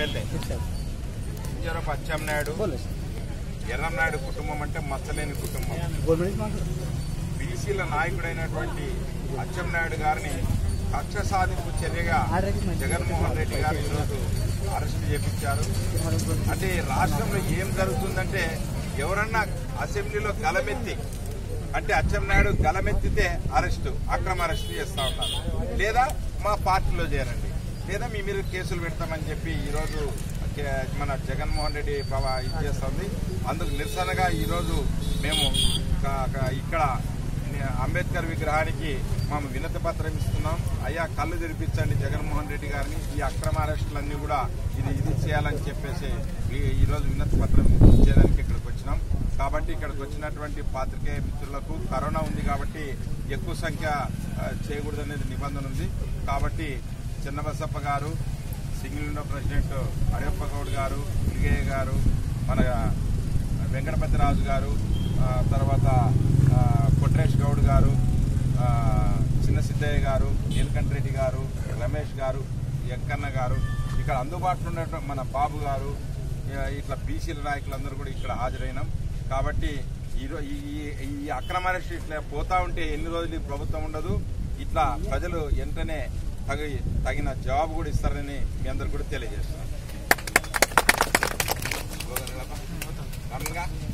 MLA సింజరపు Atchannaidu Yerrannaidu కుటుంబం అంటే మచ్చలేని కుటుంబం బీసీల నాయకుడైనటువంటి అచ్చెన్నాయుడు గారిని కక్ష సాధింపు చర్యగా జగన్మోహన్ రెడ్డి గారు ఈరోజు అరెస్ట్ చేపించారు అంటే రాష్ట్రంలో ఏం జరుగుతుందంటే ఎవరన్నా అసెంబ్లీలో గలమెత్తి అంటే అచ్చెన్నాయుడు గలమెత్తితే అరెస్టు అక్రమ అరెస్టు చేస్తా ఉన్నారు లేదా మా పార్టీలో చేరండి లేదా మీ మీద కేసులు పెడతామని చెప్పి ఈరోజు కే- మన జగన్మోహన్ రెడ్డి బాబా ఇది చేస్తుంది అందుకు నిరసనగా ఈరోజు మేము క- క- ఇక్కడ అంబేద్కర్ విగ్రహానికి మేము వినతి పత్రం ఇస్తున్నాం అయ్యా కళ్ళు తెరిపించండి జగన్మోహన్ రెడ్డి గారిని ఈ అక్రమ అరెస్టులన్నీ కూడా ఇది ఇది చేయాలని చెప్పేసి ఈ- ఈరోజు వినతి పత్రం ఇచ్చేదానికి ఇక్కడికి వచ్చినాం కాబట్టి ఇక్కడికి వచ్చినటువంటి పాత్రికేయ మిత్రులకు కరోనా ఉంది కాబట్టి ఎక్కువ సంఖ్య ఆ, చేయకూడదనేది నిబంధన ఉంది కాబట్టి చిన్నబసప్ప గారు single window president Adayappa Goud గారు పులిగయ్య గారు మన వెంకటపతి రాజు గారు ఆ, తర్వాత ఆ, కొట్రేష్ గౌడ్ గారు ఆ, చిన్న సిద్ధయ్య గారు నీలకంఠ రెడ్డి గారు రమేష్ గారు వెంకన్న గారు ఇక్కడ అందుబాటులో ఉన్నటువంటి మన బాబు గారు ఆ, ఇట్లా బీసీల నాయకులందరూ కూడా ఇక్కడ హాజరైనాం కాబట్టి ఈరో- ఈ ఈ- ఈ అక్రమ అరెస్ట్ ఇట్లా పోతా ఉంటే ఎన్ని రోజులు ఈ ప్రభుత్వం ఉండదు ఇట్లా ప్రజలు వెంటనే తగి తగిన జవాబు కూడా ఇస్తారని మీ అందరు కూడా తెలియజేస్తున్నాను